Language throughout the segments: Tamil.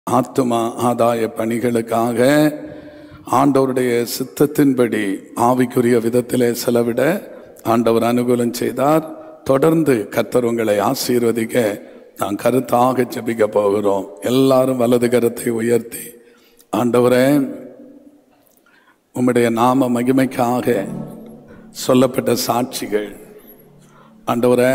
ஆத்துமா ஆதாய பணிகளுக்காக ஆண்டவருடைய சித்தத்தின்படி ஆவிக்குரிய விதத்திலே செலவிட ஆண்டவர் அனுகூலம் செய்தார் தொடர்ந்து கர்த்தர் உங்களை ஆசீர்வதிக்க நான் கருத்தாக ஜெபிக்க போகிறோம் எல்லாரும் வலது கரத்தை உயர்த்தி ஆண்டவரே உம்முடைய நாம மகிமைக்காக சொல்லப்பட்ட சாட்சிகள் ஆண்டவரே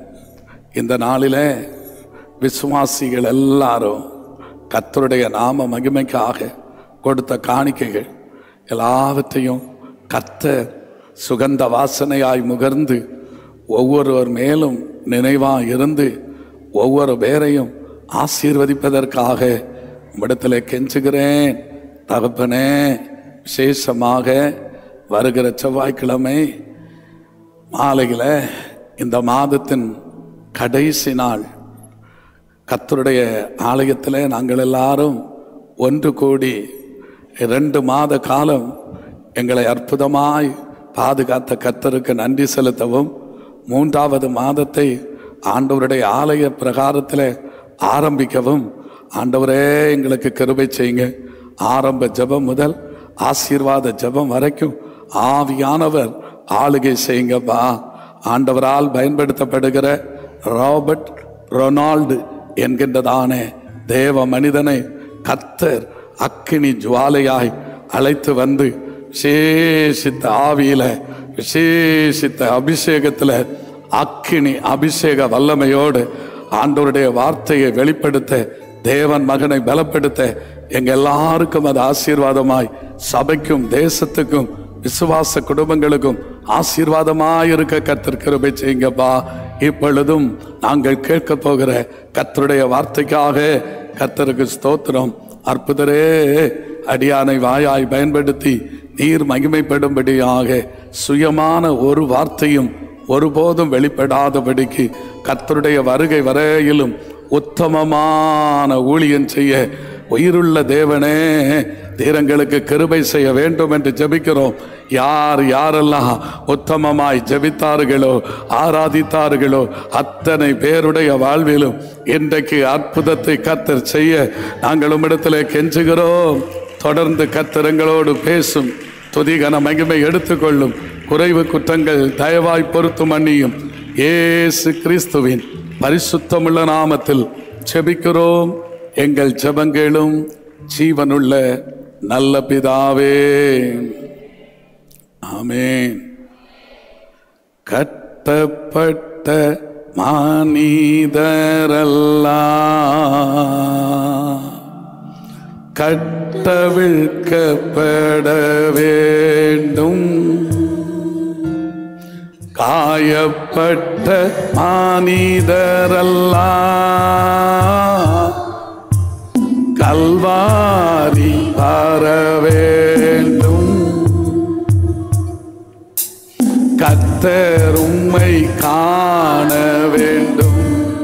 இந்த நாளிலே விசுவாசிகள் எல்லாரும் கர்த்தருடைய நாம மகிமைக்காக கொடுத்த காணிக்கைகள் எல்லாவற்றையும் கர்த்தர் சுகந்த வாசனையாய் முகர்ந்து ஒவ்வொருவர் மேலும் நினைவாக இருந்து ஒவ்வொரு பேரையும் ஆசீர்வதிப்பதற்காக உம்மிடத்தில் கெஞ்சுகிறேன் தகப்பனே விசேஷமாக வருகிற செவ்வாய்க்கிழமை மாலையில் இந்த மாதத்தின் கடைசி நாள் கத்தருடைய ஆலயத்தில் நாங்கள் எல்லாரும் ஒன்று கூடி இரண்டு மாத காலம் எங்களை அற்புதமாய் பாதுகாத்த கத்தருக்கு நன்றி செலுத்தவும் மூன்றாவது மாதத்தை ஆண்டவருடைய ஆலய பிரகாரத்தில் ஆரம்பிக்கவும் ஆண்டவரே எங்களுக்கு கிருபை செய்யுங்க ஆரம்ப ஜெபம் முதல் ஆசீர்வாத ஜெபம் வரைக்கும் ஆவியானவர் ஆளுகை செய்யுங்கப்பா ஆண்டவரால் பயன்படுத்தப்படுகிற ராபர்ட் ரொனால்டு என்கின்றதான தேவ மனிதனை கத்தர் அக்கினி ஜுவாலையாய் அழைத்து வந்து விசேஷித்த ஆவியில விசேஷித்த அபிஷேகத்தில் அக்கினி அபிஷேக வல்லமையோடு ஆண்டவருடைய வார்த்தையை வெளிப்படுத்த தேவன் மகனை பலப்படுத்த எங்க எல்லாருக்கும் அது ஆசீர்வாதமாய் சபைக்கும் தேசத்துக்கும் விசுவாச குடும்பங்களுக்கும் ஆசீர்வாதமாய் இருக்க கத்தர் கிருபை செய்யுங்கப்பா இப்பொழுதும் நாங்கள் கேட்க போகிற கத்தருடைய வார்த்தைக்காக கத்தருக்கு ஸ்தோத்திரம் அற்புதரே அடியானை வாயாய் பயன்படுத்தி நீர் மகிமைப்படும்படியாக சுயமான ஒரு வார்த்தையும் ஒருபோதும் வெளிப்படாதபடிக்கு கத்தருடைய வருகை வரையிலும் உத்தமமான ஊழியம் செய்ய உயிருள்ள தேவனே தீரங்களுக்கு கிருபை செய்ய வேண்டும் என்று ஜெபிக்கிறோம் யார் யாரெல்லாம் உத்தமமாய் ஜெபித்தார்களோ ஆராதித்தார்களோ அத்தனை பேருடைய வாழ்விலும் இன்றைக்கு அற்புதத்தை கத்தர் செய்ய நாங்கள் உம்மிடத்தில் கெஞ்சுகிறோம் தொடர்ந்து கத்தரங்களோடு பேசும் துதிகன மகிமை எடுத்துக்கொள்ளும் குறைவு குற்றங்கள் தயவாய் பொறுத்து மன்னியும் ஏசு கிறிஸ்துவின் பரிசுத்தமுள்ள நாமத்தில் ஜெபிக்கிறோம் எங்கள் ஜெபங்களும் ஜீவனுள்ள நல்ல பிதாவே ஆமென் கட்டப்பட்ட மானிதரல்லா கட்டவிழ்க்கப்பட வேண்டும் காயப்பட்ட மானிதரல்லா கல்வாரி வர வேண்டும் கத்தர் உம்மை காண வேண்டும்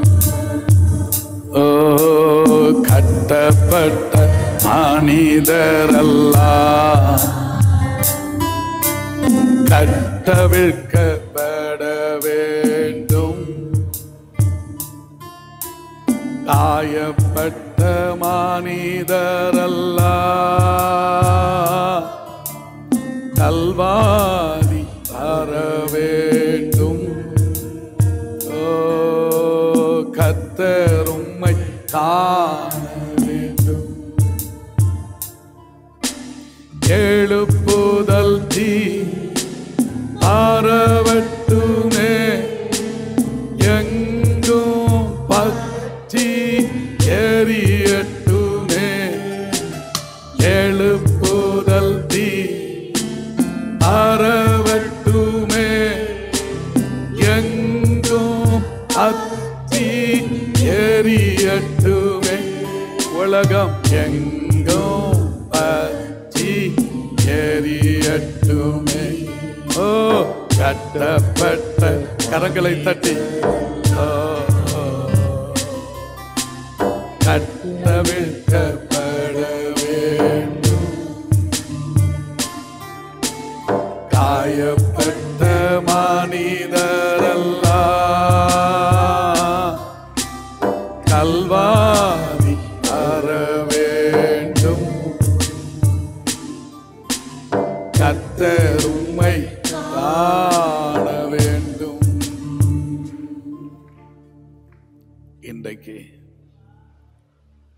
ஓ கட்டப்பட்ட மனிதரல்லா கட்டவிழ்க்கப்பட வேண்டும் காயப்பட்ட மனிதரல்லா கல்வாரி வர வேண்டும் ஓ கத்தர் உம்மை காண வேண்டும் எழுப்புதல் தீ ஆரவட்டுமே எங்கும் பற்றி எரியட்டுமே எழுப்புதல் தீ ஆரவட்டுமே எங்கும் அத்தி எரியட்டுமே உலகம் எங்கும் பற்றி எரியட்டுமே ஓ கட்டப்பட்ட கரங்களை தட்டி ஓ, ஓ. கட்டவிழ்க்கப்பட வேண்டும் காயப்பட்ட மனிதரல்லா கல்வாரி அறவே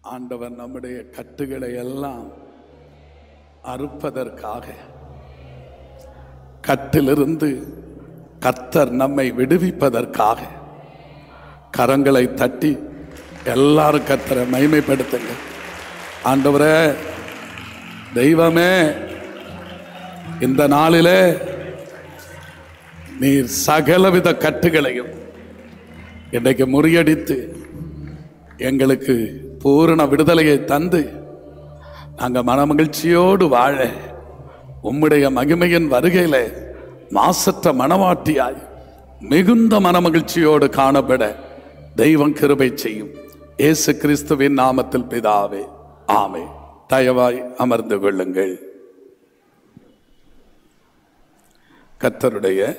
ஆண்டவர் நம்முடைய கட்டுகளை எல்லாம் அறுப்பதற்காக கட்டிலிருந்து கர்த்தர் நம்மை விடுவிப்பதற்காக கரங்களை தட்டி எல்லாரும் கர்த்தரை மைமைப்படுத்துங்க ஆண்டவரே தெய்வமே இந்த நாளிலே நீர் சகலவித கட்டுகளையும் இன்றைக்கு முறியடித்து எங்களுக்கு பூரண விடுதலையை தந்து நாங்கள் மனமகிழ்ச்சியோடு வாழ உம்முடைய மகிமையின் வருகையில மாசற்ற மனவாட்டியாய் மிகுந்த மனமகிழ்ச்சியோடு காணப்பட தெய்வம் கிருபை செய்யும் இயேசு கிறிஸ்துவின் நாமத்தில் பிதாவே ஆமே தயவாய் அமர்ந்து கொள்ளுங்கள் கர்த்தருடைய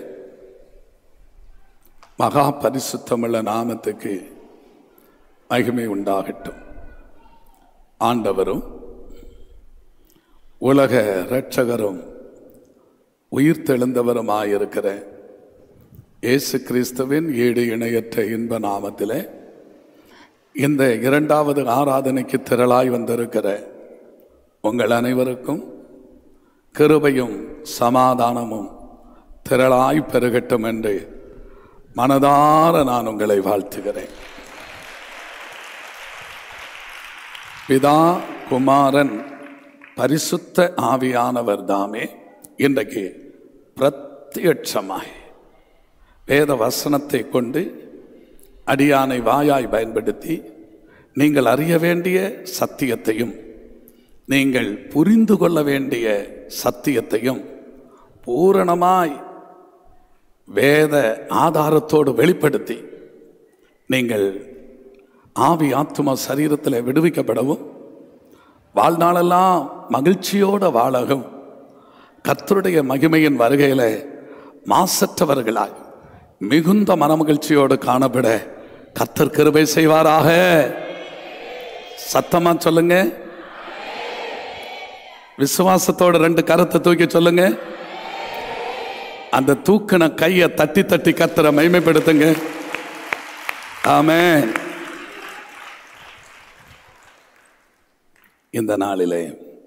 மகா பரிசுத்தமுள்ள நாமத்துக்கு மகிமை உண்டாகட்டும் ஆண்டவரும் உலக இரட்சகரும் உயிர்த்தெழுந்தவருமாயிருக்கிற இயேசு கிறிஸ்துவின் ஈடு இணையற்ற இன்ப நாமத்திலே இந்த இரண்டாவது ஆராதனைக்கு திரளாய் வந்திருக்கிற உங்கள் அனைவருக்கும் கிருபையும் சமாதானமும் திரளாய் பெருகட்டும் என்று மனதார நான் உங்களை வாழ்த்துகிறேன் பிதா குமாரன் பரிசுத்த ஆவியானவர் தாமே இன்றைக்கு பிரத்யட்சமாய் வேத வசனத்தை கொண்டு அடியானை வாயாய் பயன்படுத்தி நீங்கள் அறிய வேண்டிய சத்தியத்தையும் நீங்கள் புரிந்து கொள்ள வேண்டிய சத்தியத்தையும் பூரணமாய் வேத ஆதாரத்தோடு வெளிப்படுத்தி நீங்கள் ஆவி ஆத்தும சரீரத்தில் விடுவிக்கப்படவும் வாழ்நாளெல்லாம் மகிழ்ச்சியோட வாழவும் கர்த்தருடைய மகிமையின் வருகையில மாசற்றவர்களாய் மிகுந்த மனமகிழ்ச்சியோடு காணப்பட கர்த்தர் கிருபை செய்வாராக சத்தமா சொல்லுங்க விசுவாசத்தோட ரெண்டு கரத்தை தூக்கி சொல்லுங்க அந்த தூக்கின கையை தட்டி தட்டி கர்த்தரை மைமைப்படுத்துங்க ஆமென் இந்த நாளிலே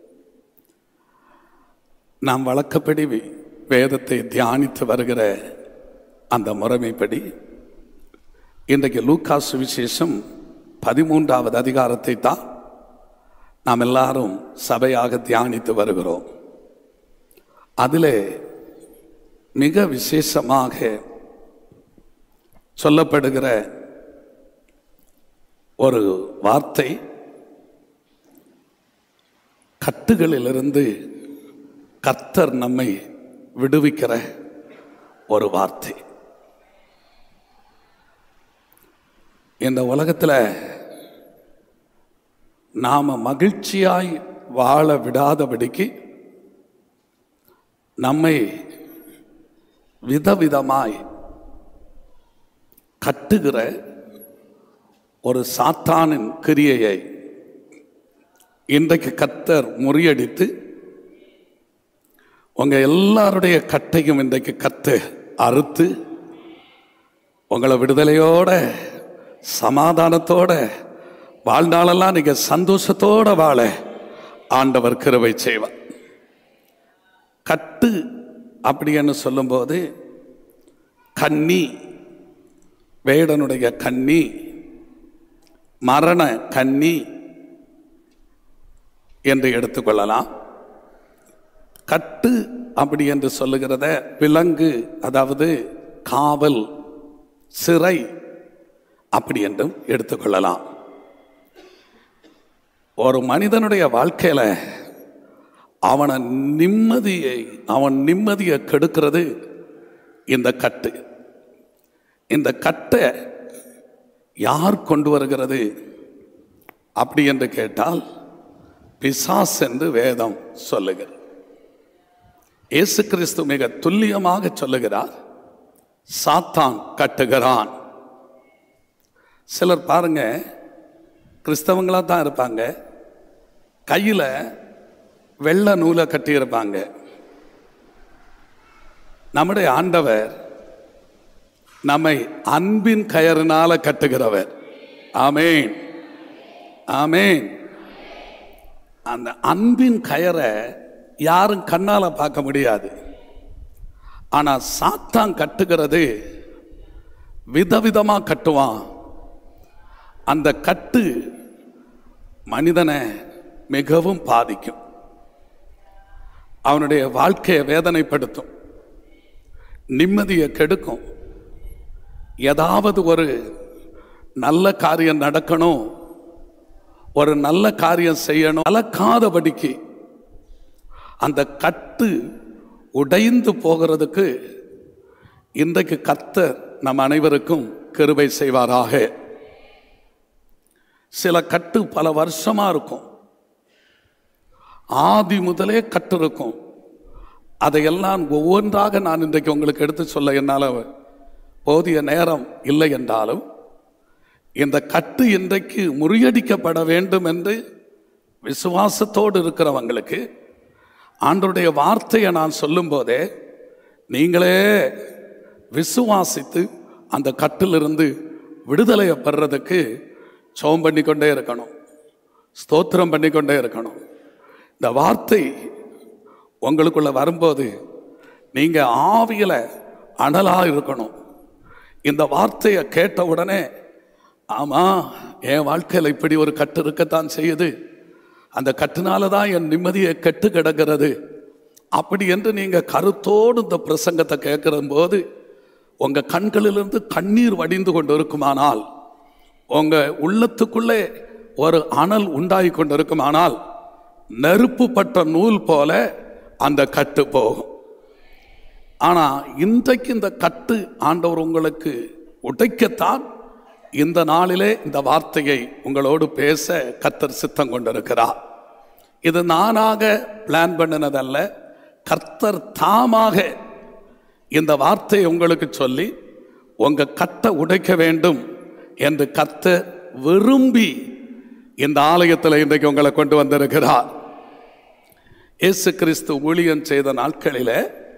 நாம் வழக்கப்படி வி- வேதத்தை தியானித்து வருகிற அந்த முறைமைப்படி இன்றைக்கு லூக்கா சுவிசேஷம் பதிமூன்றாவது அதிகாரத்தை தான் நாம் எல்லாரும் சபையாக தியானித்து வருகிறோம் அதிலே மிக விசேஷமாக சொல்லப்படுகிற ஒரு வார்த்தை கட்டுகளிலிருந்து கர்த்தர் நம்மை விடுவிக்கிற ஒரு வார்த்தை இந்த உலகத்தில் நாம மகிழ்ச்சியாய் வாழ விடாதபடிக்கு நம்மை விதவிதமாய் கட்டுகிற ஒரு சாத்தானின் கிரியையை இன்றைக்கு கத்தர் முறியடித்து உங்க எல்லாருடைய கட்டையும் இன்றைக்கு கத்து அறுத்து உங்களை விடுதலையோட சமாதானத்தோட வாழ்நாளெல்லாம் நீங்க சந்தோஷத்தோட வாழ ஆண்டவர் கிருபை செய்வார் கட்டு அப்படின்னு சொல்லும்போது கன்னி வேடனுடைய கன்னி மரண கன்னி என்று எடுத்துக்கொள்ளலாம் கட்டு அப்படி என்று சொல்லுகிறத விலங்கு அதாவது காவல் சிறை அப்படி என்றும் எடுத்துக்கொள்ளலாம் ஒரு மனிதனுடைய வாழ்க்கையில அவனை நிம்மதியை அவன் நிம்மதியை கெடுக்கிறது இந்த கட்டு இந்த கட்டை யார் கொண்டு வருகிறது அப்படி என்று கேட்டால் பிசாஸ் என்று வேதம் சொல்லுகிறது இயேசு கிறிஸ்து மிக துல்லியமாக சொல்லுகிறார் சாத்தான் கட்டுகிறான் சிலர் பாருங்க கிறிஸ்தவங்களா தான் இருப்பாங்க கையில வெள்ளை நூலை கட்டியிருப்பாங்க நம்முடைய ஆண்டவர் நம்மை அன்பின் கயறினால கட்டுகிறவர் ஆமென் ஆமென் அந்த அன்பின் கயரை யாரும் கண்ணால பார்க்க முடியாது ஆனா சாத்தான் கட்டுகிறது விதவிதமா கட்டுவான் அந்த கட்டு மனிதனை மிகவும் பாதிக்கும் அவனுடைய வாழ்க்கையை வேதனைப்படுத்தும் நிம்மதியை கெடுக்கும் ஏதாவது ஒரு நல்ல காரியம் நடக்கணும் ஒரு நல்ல காரியம் செய்யணும் கலக்காதபடிக்கு அந்த கட்டு உடைந்து போகிறதுக்கு இன்றைக்கு கர்த்தர் நம் அனைவருக்கும் கிருபை செய்வாராக சில கட்டு பல வருஷமா இருக்கும் ஆதி முதலே கட்டு இருக்கும் அதையெல்லாம் ஒவ்வொன்றாக நான் இன்றைக்கு உங்களுக்கு எடுத்து சொல்ல என்னால் போதிய நேரம் இல்லை என்றாலும் இந்த கட்டு இன்றைக்கு முறியடிக்கப்பட வேண்டும் என்று விசுவாசத்தோடு இருக்கிறவங்களுக்கு ஆண்டவருடைய வார்த்தையை நான் சொல்லும்போதே நீங்களே விசுவாசித்து அந்த கட்டிலிருந்து விடுதலையை பெறதுக்கு சோம் பண்ணிக்கொண்டே இருக்கணும் ஸ்தோத்திரம் பண்ணிக்கொண்டே இருக்கணும் இந்த வார்த்தை உங்களுக்குள்ள வரும்போது நீங்க ஆவியில அனலா இருக்கணும் இந்த வார்த்தையை கேட்ட உடனே ஆமா என் வாழ்க்கையில் இப்படி ஒரு கட்டு இருக்கத்தான் செய்யுது அந்த கட்டுனால தான் என் நிம்மதியை கெட்டு கிடக்கிறது அப்படி என்று நீங்க கருத்தோடு இந்த பிரசங்கத்தை கேட்கிற போது உங்க கண்களிலிருந்து கண்ணீர் வடிந்து கொண்டு இருக்குமானால் உங்க உள்ளத்துக்குள்ளே ஒரு அனல் உண்டாகி கொண்டு இருக்குமானால் நெருப்பு பட்ட நூல் போல அந்த கட்டு போகும் ஆனா இன்றைக்கு இந்த கட்டு ஆண்டவர் உங்களுக்கு உடைக்கத்தான் இந்த நாளிலே இந்த வார்த்தையை உங்களோடு பேச கர்த்தர் சித்தம் கொண்டிருக்கிறார் இது நானாக பிளான் பண்ணினதல்ல கர்த்தர் தாமாக இந்த வார்த்தையை உங்களுக்கு சொல்லி உங்க கட்டை உடைக்க வேண்டும் என்று கர்த்தர் விரும்பி இந்த ஆலயத்தில் இன்றைக்கு உங்களை கொண்டு வந்திருக்கிறார் இயேசு கிறிஸ்து ஊழியம் செய்த நாட்களிலே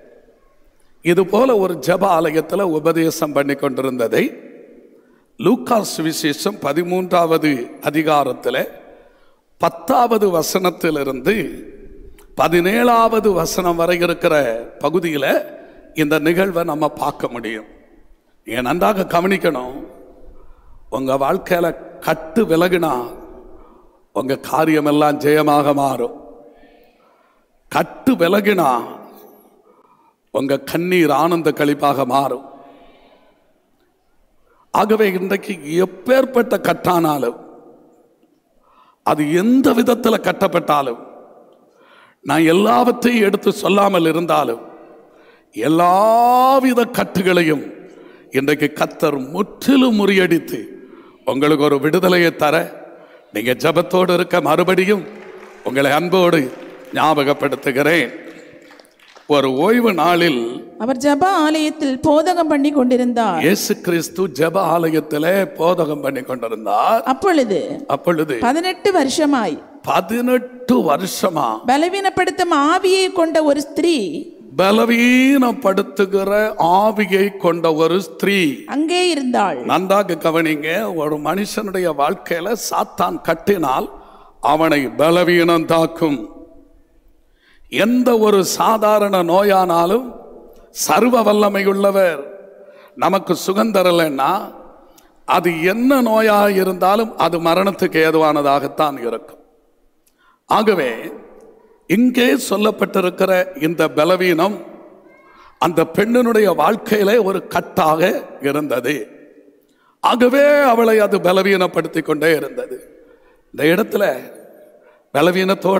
இது போல ஒரு ஜெப ஆலயத்தில் உபதேசம் பண்ணி கொண்டிருந்ததை லூக்காஸ் விசேஷம் பதிமூன்றாவது அதிகாரத்தில் பத்தாவது வசனத்திலிருந்து பதினேழாவது வசனம் வரை இருக்கிற பகுதியில் இந்த நிகழ்வை நம்ம பார்க்க முடியும் நீங்க நன்றாக கவனிக்கணும் உங்க வாழ்க்கையில கட்டு விலகினா உங்க காரியமெல்லாம் ஜெயமாக மாறும் கட்டு விலகினா உங்க கண்ணீர் ஆனந்த கழிப்பாக மாறும் ஆகவே இன்றைக்கு எப்பேற்பட்ட கட்டானாலும் அது எந்த விதத்தில் கட்டப்பட்டாலும் நான் எல்லாவற்றையும் எடுத்து சொல்லாமல் இருந்தாலும் எல்லாவித கட்டுகளையும் இன்றைக்கு கத்தர் முற்றிலும் முறியடித்து உங்களுக்கு ஒரு விடுதலையை தர நீங்க ஜபத்தோடு இருக்க மறுபடியும் உங்களை அன்போடு ஞாபகப்படுத்துகிறேன் ஒரு ஓய்வு நாளில் அவர் ஜப ஆலயத்தில் போதகம் பண்ணி கொண்டிருந்தார் இயேசு கிறிஸ்து ஜெப ஆலயத்திலே போதகம் பண்ணி கொண்டிருந்தார் அப்பொழுது அப்பொழுது பதினெட்டு வருஷமாய் பதினெட்டு வருஷமா பலவீனப்படுத்தும் ஆவியை கொண்ட ஒரு ஸ்திரீ பலவீனப்படுத்துகிற ஆவியை கொண்ட ஒரு ஸ்திரீ அங்கே இருந்தாள் நன்றாக கவனிங்க ஒரு மனுஷனுடைய வாழ்க்கையில சாத்தான் கட்டினால் அவனை பலவீனம் தாக்கும் எந்த ஒரு சாதாரண நோயானாலும் சர்வ வல்லமை உள்ளவர் நமக்கு சுகந்தரலைன்னா அது என்ன நோயாக இருந்தாலும் அது மரணத்துக்கு ஏதுவானதாகத்தான் இருக்கும் ஆகவே இங்கே சொல்லப்பட்டிருக்கிற இந்த பலவீனம் அந்த பெண்ணினுடைய வாழ்க்கையிலே ஒரு கட்டாக இருந்தது ஆகவே அவளை அது பலவீனப்படுத்தி கொண்டே இருந்தது இந்த இடத்துல பலவீனத்தோட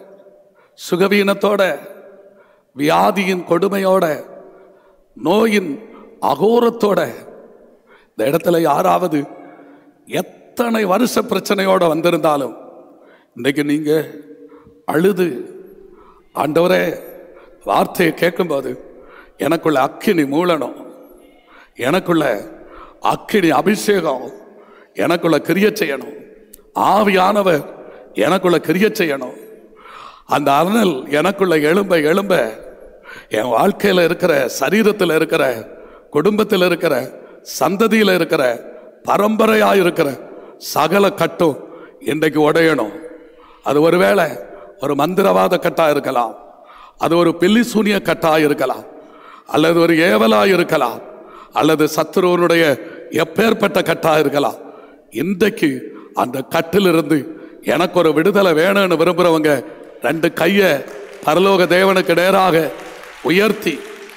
சுகவீனத்தோட வியாதியின் கொடுமையோட நோயின் அகோரத்தோட இந்த இடத்துல யாராவது எத்தனை வருஷ பிரச்சனையோட வந்திருந்தாலும் இன்னைக்கு நீங்க அழுது ஆண்டவரே வார்த்தையை கேட்கும்போது எனக்குள்ள அக்கினி மூளணும் எனக்குள்ள அக்கினி அபிஷேகம் எனக்குள்ள கிரிய செய்யணும் ஆவியானவர் எனக்குள்ள கிரிய செய்யணும் அந்த அனல் எனக்குள்ள எழும்ப எழும்ப என் வாழ்க்கையில் இருக்கிற சரீரத்தில் இருக்கிற குடும்பத்தில் இருக்கிற சந்ததியில் இருக்கிற பரம்பரையாக இருக்கிற சகல கட்டும் இன்றைக்கு உடையணும் அது ஒருவேளை ஒரு மந்திரவாத கட்டா இருக்கலாம் அது ஒரு பில்லி சூனிய கட்டா இருக்கலாம் அல்லது ஒரு ஏவலா இருக்கலாம் அல்லது சத்துருவனுடைய எப்பேற்பட்ட கட்டா இருக்கலாம் இன்றைக்கு அந்த கட்டிலிருந்து எனக்கு ஒரு விடுதலை வேணும்னு விரும்புறவங்க ரெண்டு கையை பரலோக தேவனுக்கு நேராக உயர்த்தி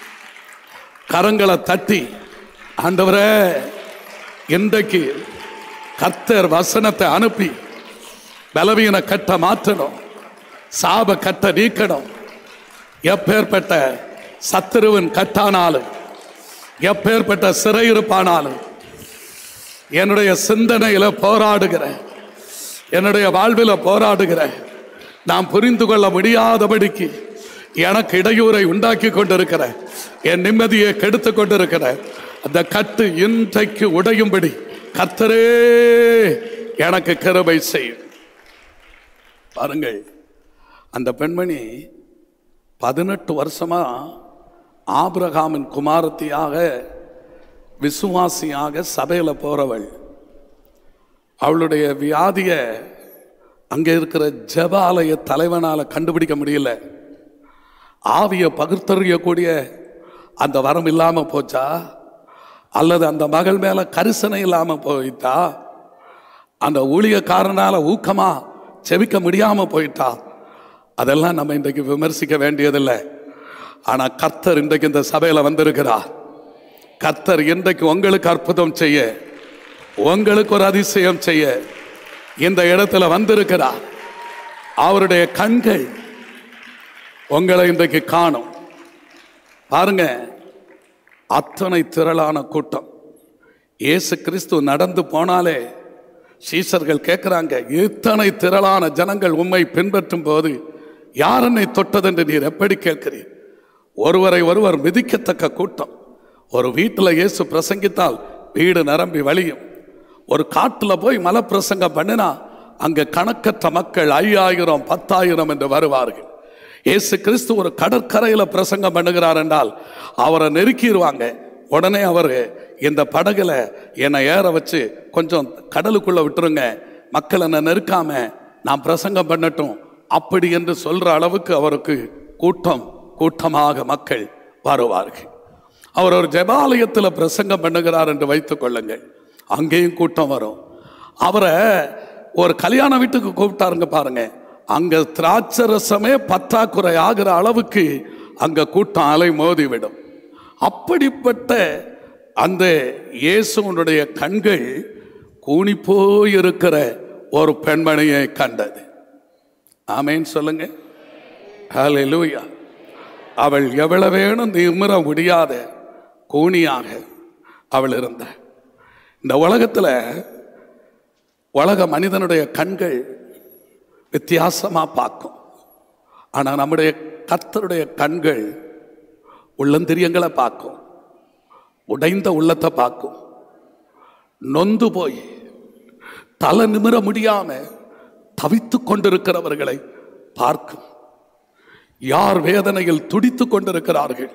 கரங்களை தட்டி ஆண்டவரே இன்றைக்கு கர்த்தர் வசனத்தை அனுப்பி பலவீன கட்ட மாற்றணும் சாப கட்ட நீக்கணும் எப்பேற்பட்ட சத்துருவின் கட்டானாலும் எப்பேற்பட்ட சிறையிருப்பானாலும் என்னுடைய சிந்தனையில போராடுகிற என்னுடைய வாழ்வில் போராடுகிற நாம் புரிந்து கொள்ள முடியாதபடிக்கு எனக்கு இடையூறை உண்டாக்கி கொண்டிருக்கிற என் நிம்மதியை கெடுத்து கொண்டிருக்கிற அந்த கட்டு இன்றைக்கு உடையும்படி கர்த்தரே எனக்கு கிருபை செய்யும் பாருங்கள் அந்த பெண்மணி பதினெட்டு வருஷமா ஆபிரகாமின் குமாரத்தியாக விசுவாசியாக சபையில போறவள் அவளுடைய வியாதிய அங்க இருக்கிற ஜெபாலய தலைவனால கண்டுபிடிக்க முடியல ஆவிய பகுத்தறியக்கூடிய அந்த வரம் இல்லாம போச்சா அல்லது அந்த மகள் மேல கரிசனை இல்லாம போயிட்டா அந்த ஊழியக்காரனால ஊக்கமா செவிக்க முடியாம போயிட்டா அதெல்லாம் நம்ம இன்றைக்கு விமர்சிக்க வேண்டியதில்லை ஆனா கர்த்தர் இன்றைக்கு இந்த சபையில வந்திருக்கிறார் கர்த்தர் இன்றைக்கு உங்களுக்கு அற்புதம் செய்ய உங்களுக்கு ஒரு அதிசயம் செய்ய இந்த இடத்துல வந்திருக்கிறார் அவருடைய கண்கள் உங்களை இன்றைக்கு காணும் பாருங்க அத்தனை திரளான கூட்டம் இயேசு கிறிஸ்து நடந்து போனாலே சீசர்கள் கேட்கிறாங்க இத்தனை திரளான ஜனங்கள் உம்மை பின்பற்றும் போது யார் என்னை தொட்டதென்று நீர் எப்படி கேட்கிறீர் ஒருவரை ஒருவர் மிதிக்கத்தக்க கூட்டம் ஒரு வீட்டில் இயேசு பிரசங்கித்தால் வீடு நிரம்பி வழியும் ஒரு காட்டில் போய் மலை பிரசங்கம் பண்ணினா அங்கே கணக்கற்ற மக்கள் ஐயாயிரம் பத்தாயிரம் என்று வருவார்கள் இயேசு கிறிஸ்து ஒரு கடற்கரையில் பிரசங்கம் பண்ணுகிறார் என்றால் அவரை நெருக்கிடுவாங்க உடனே அவர் இந்த படகுல என்னை ஏற வச்சு கொஞ்சம் கடலுக்குள்ள விட்டுருங்க மக்கள் என்னை நெருக்காம நான் பிரசங்கம் பண்ணட்டும் அப்படி என்று சொல்ற அளவுக்கு அவருக்கு கூட்டம் கூட்டமாக மக்கள் வருவார்கள் அவர் ஒரு ஜெபாலயத்தில் பிரசங்கம் பண்ணுகிறார் என்று வைத்துக் கொள்ளுங்கள் அங்கேயும் கூட்டம் வரும் அவரை ஒரு கல்யாண வீட்டுக்கு கூப்பிட்டாருங்க பாருங்க அங்க திராட்சரசமே பற்றாக்குறை ஆகிற அளவுக்கு அங்க கூட்டம் அலை மோதிவிடும் அப்படிப்பட்ட அந்த இயேசுவனுடைய கண்கள் கூனி போயிருக்கிற ஒரு பெண்மணியை கண்டது ஆமேன்னு சொல்லுங்க ஹalleluya அவள் எவ்வளவு வேணும் நிமிர முடியாத கூனியாக அவள் இருந்தாள் இந்த உலகத்துல உலக மனிதனுடைய கண்கள் வித்தியாசமா பார்க்கும் ஆனா நம்முடைய கர்த்தருடைய கண்கள் உள்ளந்திரியங்களை பார்க்கும் உடைந்த உள்ளத்தை பார்க்கும் நொந்து போய் தலை நிமிர முடியாம தவித்துக் கொண்டிருக்கிறவர்களை பார்க்கும் யார் வேதனையில் துடித்துக் கொண்டிருக்கிறார்கள்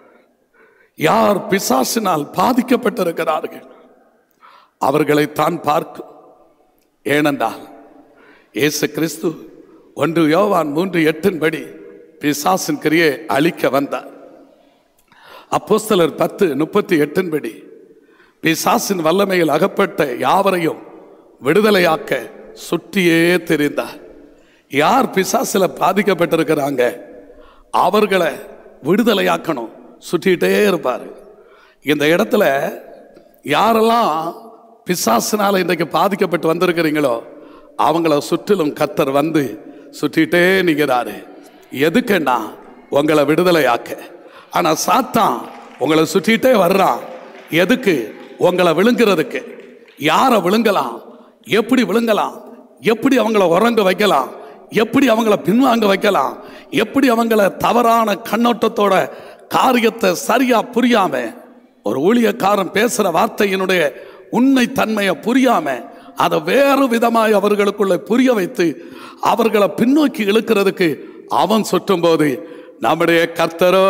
யார் பிசாசினால் பாதிக்கப்பட்டிருக்கிறார்கள் அவர்களை தான் பார்க்கும் ஏனென்றால் இயேசு கிறிஸ்து ஒன்று யோவான் மூன்று எட்டின்படி பிசாசின் கிரியை அழிக்க வந்தார் அப்போஸ்தலர் பத்து முப்பத்தி எட்டின்படி பிசாசின் வல்லமையில் அகப்பட்ட யாவரையும் விடுதலையாக்க சுற்றியே தெரிந்தார் யார் பிசாசில பாதிக்கப்பட்டிருக்கிறாங்க அவர்களை விடுதலையாக்கணும் சுற்றிட்டே இருப்பார் இந்த இடத்துல யாரெல்லாம் பிசாசினால இன்றைக்கு பாதிக்கப்பட்டு வந்திருக்கிறீங்களோ அவங்கள சுற்றிலும் கத்தர் வந்து சுற்றிட்டே நிற்கிறாரு எதுக்குன்னா உங்களை விடுதலையாக்க ஆனா சாத்தான் உங்களை சுற்றிட்டே வர்றான் எதுக்கு உங்களை விழுங்குறதுக்கு யாரை விழுங்கலாம் எப்படி விழுங்கலாம் எப்படி அவங்கள உறங்க வைக்கலாம் எப்படி அவங்கள பின்வாங்க வைக்கலாம் எப்படி அவங்கள தவறான கண்ணோட்டத்தோட காரியத்தை சரியா புரியாம ஒரு ஊழியக்காரன் பேசுற வார்த்தையினுடைய உண்மை தன்மையை புரியாம அதை வேறு விதமாய் அவர்களுக்குள்ள புரிய வைத்து அவர்களை பின்னோக்கி இழுக்கிறதுக்கு அவன் சுற்றும் போது நம்முடைய கர்த்தரோ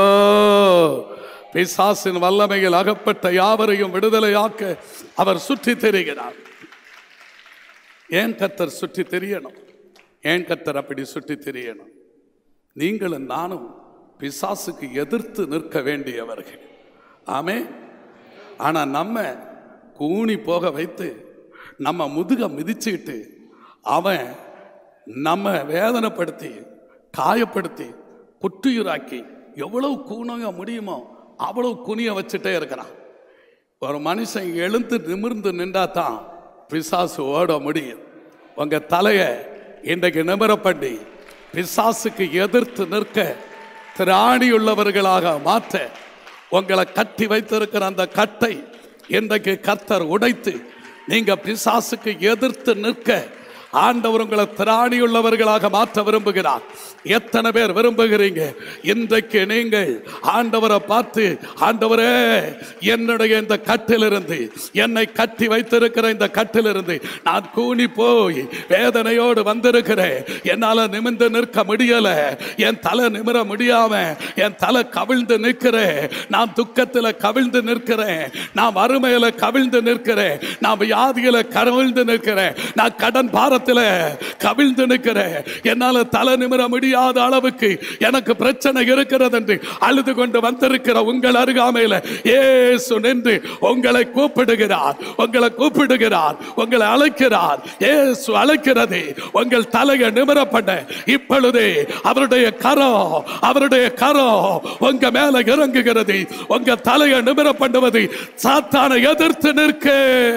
பிசாசின் வல்லமையில் அகப்பட்ட யாவரையும் விடுதலையாக்க அவர் சுற்றி தெரிகிறார் ஏன் கத்தர் சுற்றி தெரியணும் ஏன் கத்தர் அப்படி சுற்றி தெரியணும் நீங்களும் நானும் பிசாசுக்கு எதிர்த்து நிற்க வேண்டியவர்கள் ஆமே ஆனா நம்ம கூனி போக வைத்து நம்ம முதுக மிதிச்சுக்கிட்டு அவன் நம்ம வேதனைப்படுத்தி காயப்படுத்தி குற்றுயிராக்கி எவ்வளவு கூணங்க முடியுமோ அவ்வளவு குனிய வச்சுட்டே இருக்கிறான் ஒரு மனுஷன் எழுந்து நிமிர்ந்து நின்றா தான் பிசாசு ஓட முடியும் உங்க தலையை இன்றைக்கு நிமிர பண்ணி பிசாசுக்கு எதிர்த்து நிற்க திராணியுள்ளவர்களாக மாற்ற உங்களை கட்டி வைத்திருக்கிற அந்த கட்டை இன்றைக்கு கர்த்தர் உடைத்து நீங்க பிசாசுக்கு எதிர்த்து நிற்க ஆண்டவர் உங்களை திராணியுள்ளவர்களாக மாற்ற விரும்புகிறார் எத்தனை பேர் விரும்புகிறீங்க இன்றைக்கு நீங்கள் ஆண்டவரை பார்த்து ஆண்டவரே என்னுடைய இந்த கட்டிலிருந்து என்னை கட்டி வைத்திருக்கிற இந்த கட்டிலிருந்து நான் கூனி போய் வேதனையோடு வந்திருக்கிறேன் என்னால நிமிர்ந்து நிற்க முடியல என் தலை நிமிர முடியாம என் தலை கவிழ்ந்து நிற்கிறேன் நான் துக்கத்துல கவிழ்ந்து நிற்கிறேன் நான் வறுமையில கவிழ்ந்து நிற்கிறேன் நான் வியாதியில கவிழ்ந்து நிற்கிறேன் நான் கடன் பாரத்துல கவிழ்ந்து நிற்கிறேன் என்னால தலை நிமிர முடியாத அளவுக்கு எனக்கு பிரச்சனை இருக்கிறது என்று அழுது கொண்டு வந்திருக்கிற உங்கள் அருகாமையில ஏசு நின்று உங்களை கூப்பிடுகிறார் உங்களை கூப்பிடுகிறார் உங்களை அழைக்கிறார் ஏசு அழைக்கிறது உங்கள் தலையை நிமிரப்பட இப்பொழுதே அவருடைய கரம் அவருடைய கரம் உங்க மேல இறங்குகிறது உங்க தலையை நிமிர பண்ணுவது சாத்தானை எதிர்த்து நிற்க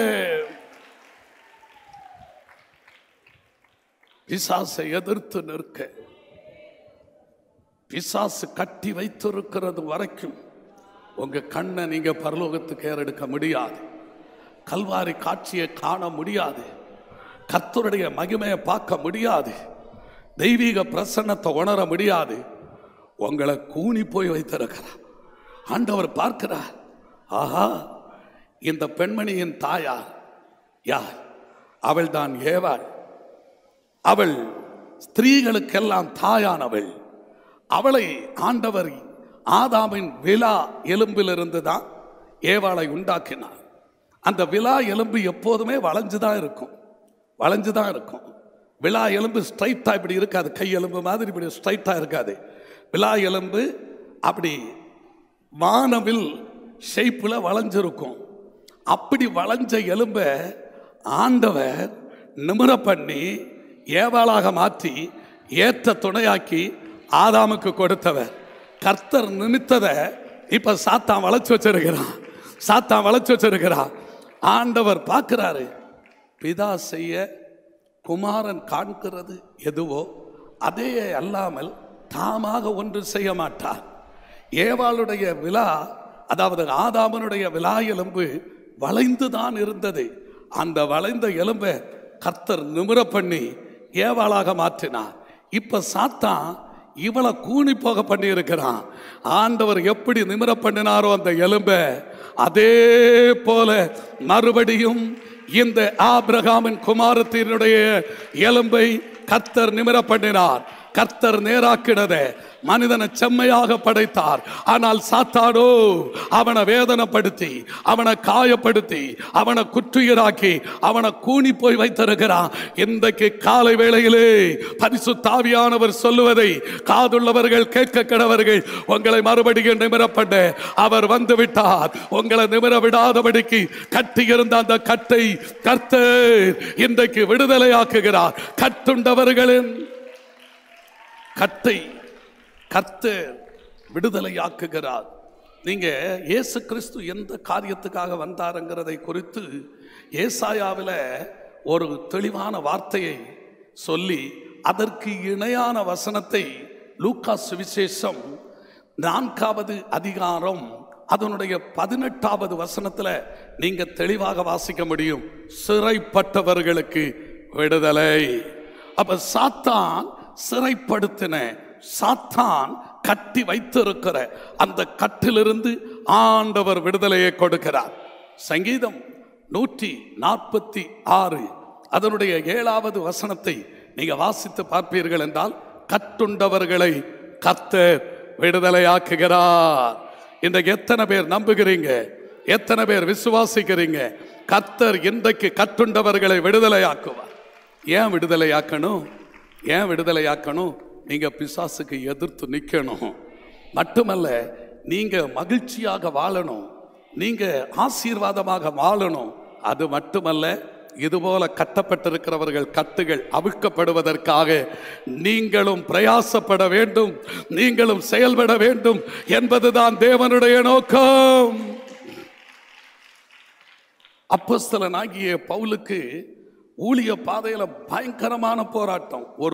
பிசாசை எதிர்த்து நிற்க பிசாசு கட்டி வைத்திருக்கிறது வரைக்கும் உங்க கண்ணை நீங்க பரலோகத்துக்கு ஏறெடுக்க முடியாது கல்வாரி காட்சியை காண முடியாது கர்த்தருடைய மகிமையை பார்க்க முடியாது தெய்வீக பிரசன்னத்தை உணர முடியாது உங்களை கூனி போய் வைத்திருக்கிறார் ஆண்டவர் பார்க்கிறார் ஆஹா இந்த பெண்மணியின் தாயார் யார் அவள் தான் ஏவாள் அவள் ஸ்திரீகளுக்கெல்லாம் தாயானவள் அவளை ஆண்டவர் ஆதாமின் விழா எலும்பிலிருந்து தான் ஏவாளை உண்டாக்கினார் அந்த விழா எலும்பு எப்போதுமே வளைஞ்சு தான் இருக்கும் வளைஞ்சு தான் இருக்கும் விழா எலும்பு ஸ்ட்ரைட்டாக இப்படி இருக்காது கை எலும்பு மாதிரி இப்படி ஸ்ட்ரைட்டாக இருக்காது விழா எலும்பு அப்படி வானவில் ஷேப்பில் வளைஞ்சிருக்கும் அப்படி வளைஞ்ச எலும்பை ஆண்டவர் நிமிர பண்ணி ஏவாளாக மாற்றி ஏற்ற துணையாக்கி ஆதாமுக்கு கொடுத்தவர் கர்த்தர் நிமித்ததை இப்ப சாத்தான் வளைச்சு வச்சிருக்கிறான் சாத்தான் வளைச்சு வச்சிருக்கிறான் ஆண்டவர் பார்க்கிறாரு பிதா செய்ய குமாரன் காண்கிறது எதுவோ அதே அல்லாமல் தாமாக ஒன்று செய்ய மாட்டார் ஏவாளுடைய விழா அதாவது ஆதாமனுடைய விழா எலும்பு வளைந்து தான் இருந்தது அந்த வளைந்த எலும்பை கர்த்தர் நிமிர பண்ணி ஏவாளாக மாற்றினார் இப்ப சாத்தான் இவளை கூனி போக பண்ணி இருக்கிறான் ஆண்டவர் எப்படி நிமிர பண்ணினாரோ அந்த எலும்பை அதே போல மறுபடியும் இந்த ஆபிரகாமின் குமாரத்தினுடைய எலும்பை கர்த்தர் நிமிர பண்ணினார் கர்த்தர் நேராக்கினதே மனிதனை செம்மையாக படைத்தார் ஆனால் சாத்தானோ அவனை வேதனைப்படுத்தி அவனை காயப்படுத்தி அவனை குற்றுயிராக்கி அவனை கூனி போய் வைத்திருக்கிறான் இன்றைக்கு காலை வேளையிலே பரிசு தாவியானவர் சொல்லுவதை காதுள்ளவர்கள் கேட்க கிடவர்கள் உங்களை மறுபடியும் நிமிரப்பட அவர் வந்து விட்டார் உங்களை நிமிர விடாதபடிக்கு கட்டியிருந்த அந்த கட்டை கர்த்தர் இன்றைக்கு விடுதலையாக்குகிறார் கட்டுண்டவர்களின் கட்டை கர்த்தர் விடுதலையாக்குகிறார் நீங்க இயேசு கிறிஸ்து எந்த காரியத்துக்காக வந்தாருங்கிறதை குறித்து ஏசாயாவில் ஒரு தெளிவான வார்த்தையை சொல்லி அதற்கு இணையான வசனத்தை லூக்கா சுவிசேஷம் நான்காவது அதிகாரம் அதனுடைய பதினெட்டாவது வசனத்துல நீங்க தெளிவாக வாசிக்க முடியும் சிறைப்பட்டவர்களுக்கு விடுதலை அப்ப சாத்தான் சிறைப்படுத்தின சாத்தான் கட்டி வைத்திருக்கிற அந்த கட்டிலிருந்து ஆண்டவர் விடுதலையை கொடுக்கிறார் சங்கீதம் நூற்றி நாற்பத்தி ஆறு அதனுடைய ஏழாவது வசனத்தை நீங்க வாசித்து பார்ப்பீர்கள் என்றால் கட்டுண்டவர்களை கத்தர் விடுதலையாக்குகிறார் இன்றைக்கு எத்தனை பேர் நம்புகிறீங்க எத்தனை பேர் விசுவாசிக்கிறீங்க கத்தர் இன்றைக்கு கட்டுண்டவர்களை விடுதலையாக்குவார் ஏன் விடுதலையாக்கணும் ஏன் விடுதலையாக்கணும் நீங்க பிசாசுக்கு எதிர்த்து நிக்கணும் மட்டுமல்ல நீங்க மகிழ்ச்சியாக வாழணும் நீங்க ஆசீர்வாதமாக வாழணும் அது மட்டுமல்ல இதுபோல கட்டப்பட்டிருக்கிறவர்கள் கட்டுகள் அவிழ்க்கப்படுவதற்காக நீங்களும் பிரயாசப்பட வேண்டும் நீங்களும் செயல்பட வேண்டும் என்பதுதான் தேவனுடைய நோக்கம் அப்போஸ்தலனாகிய பவுலுக்கு ஊழிய பாதையில பயங்கரமான போராட்டம் ஒரு